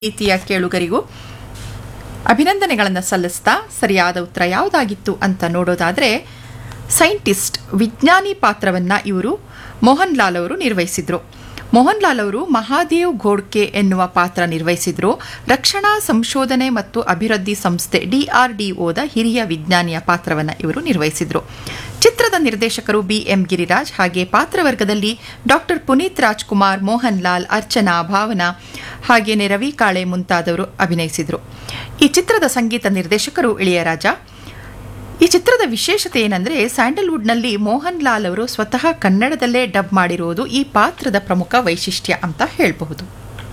ರೀತಿಯ ಕೇಳುಗರಿಗೂ ಅಭಿನಂದನೆಗಳನ್ನು ಸಲ್ಲಿಸ್ತಾ ಸರಿಯಾದ ಉತ್ತರ ಯಾವುದಾಗಿತ್ತು ಅಂತ ನೋಡೋದಾದರೆ ಸೈಂಟಿಸ್ಟ್ ವಿಜ್ಞಾನಿ ಪಾತ್ರವನ್ನು ಇವರು ಮೋಹನ್ ಲಾಲ್ ಅವರು ನಿರ್ವಹಿಸಿದರು ಮೋಹನ್ ಲಾಲ್ ಅವರು ಮಹಾದೇವ್ ಘೋಡ್ಕೆ ಎನ್ನುವ ಪಾತ್ರ ನಿರ್ವಹಿಸಿದ್ರು ರಕ್ಷಣಾ ಸಂಶೋಧನೆ ಮತ್ತು ಅಭಿವೃದ್ಧಿ ಸಂಸ್ಥೆ ಡಿಆರ್ಡಿಒದ ಹಿರಿಯ ವಿಜ್ಞಾನಿಯ ಪಾತ್ರವನ್ನು ಇವರು ನಿರ್ವಹಿಸಿದ್ರು ಚಿತ್ರದ ನಿರ್ದೇಶಕರು ಬಿ ಎಂ ಗಿರಿರಾಜ್ ಹಾಗೆ ಪಾತ್ರವರ್ಗದಲ್ಲಿ ಡಾಕ್ಟರ್ ಪುನೀತ್ ರಾಜ್ಕುಮಾರ್ ಮೋಹನ್ ಲಾಲ್ ಅರ್ಚನಾ ಭಾವನಾ ಹಾಗೇನೆ ರವಿ ಕಾಳೆ ಮುಂತಾದವರು ಅಭಿನಯಿಸಿದರು ಈ ಚಿತ್ರದ ಸಂಗೀತ ನಿರ್ದೇಶಕರು ಇಳಿಯರಾಜ ಈ ಚಿತ್ರದ ವಿಶೇಷತೆ ಏನಂದ್ರೆ ಸ್ಯಾಂಡಲ್ವುಡ್ನಲ್ಲಿ ಮೋಹನ್ ಲಾಲ್ ಅವರು ಸ್ವತಃ ಕನ್ನಡದಲ್ಲೇ ಡಬ್ ಮಾಡಿರುವುದು ಈ ಪಾತ್ರದ ಪ್ರಮುಖ ವೈಶಿಷ್ಟ್ಯ ಅಂತ ಹೇಳಬಹುದು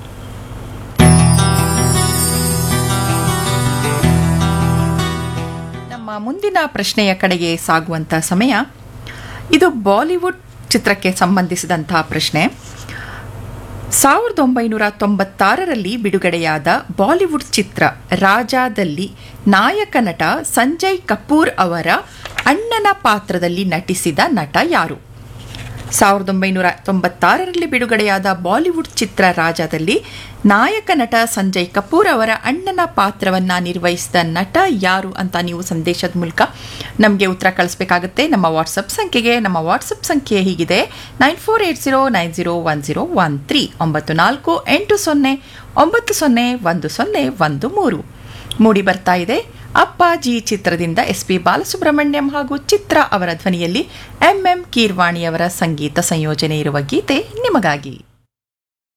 ನಮ್ಮ ಮುಂದಿನ ಪ್ರಶ್ನೆಯ ಕಡೆಗೆ ಸಾಗುವಂತ ಸಮಯ ಇದು ಬಾಲಿವುಡ್ ಚಿತ್ರಕ್ಕೆ ಸಂಬಂಧಿಸಿದಂತಹ ಪ್ರಶ್ನೆ ಸಾವಿರದ ಒಂಬೈನೂರ ತೊಂಬತ್ತಾರರಲ್ಲಿ ಬಿಡುಗಡೆಯಾದ ಬಾಲಿವುಡ್ ಚಿತ್ರ ರಾಜಾದಲ್ಲಿ ನಾಯಕ ನಟ ಸಂಜಯ್ ಕಪೂರ್ ಅವರ ಅಣ್ಣನ ಪಾತ್ರದಲ್ಲಿ ನಟಿಸಿದ ನಟ ಯಾರು ಸಾವಿರದ ಒಂಬೈನೂರ ತೊಂಬತ್ತಾರರಲ್ಲಿ ಬಿಡುಗಡೆಯಾದ ಬಾಲಿವುಡ್ ಚಿತ್ರ ರಾಜಾದಲ್ಲಿ ನಾಯಕ ನಟ ಸಂಜಯ್ ಕಪೂರ್ ಅವರ ಅಣ್ಣನ ಪಾತ್ರವನ್ನು ನಿರ್ವಹಿಸಿದ ನಟ ಯಾರು ಅಂತ ನೀವು ಸಂದೇಶದ ಮೂಲಕ ನಮಗೆ ಉತ್ತರ ಕಳಿಸ್ಬೇಕಾಗುತ್ತೆ ನಮ್ಮ ವಾಟ್ಸಪ್ ಸಂಖ್ಯೆಗೆ ನಮ್ಮ ವಾಟ್ಸಪ್ ಸಂಖ್ಯೆ ಹೀಗಿದೆ nine four eight zero nine zero one zero one three ಒಂಬತ್ತು ನಾಲ್ಕು ಎಂಟು ಸೊನ್ನೆ ಒಂಬತ್ತು ಸೊನ್ನೆ ಒಂದು ಸೊನ್ನೆ ಒಂದು ಮೂರು ಮೂಡಿ ಬರ್ತಾ ಇದೆ ಅಪ್ಪಾಜಿ ಚಿತ್ರದಿಂದ ಎಸ್ ಪಿ ಬಾಲಸುಬ್ರಹ್ಮಣ್ಯಂ ಹಾಗೂ ಚಿತ್ರ ಅವರ ಧ್ವನಿಯಲ್ಲಿ ಎಂ ಎಂ ಕೀರ್ವಾಣಿಯವರ ಸಂಗೀತ ಸಂಯೋಜನೆ ಇರುವ ಗೀತೆ ನಿಮಗಾಗಿ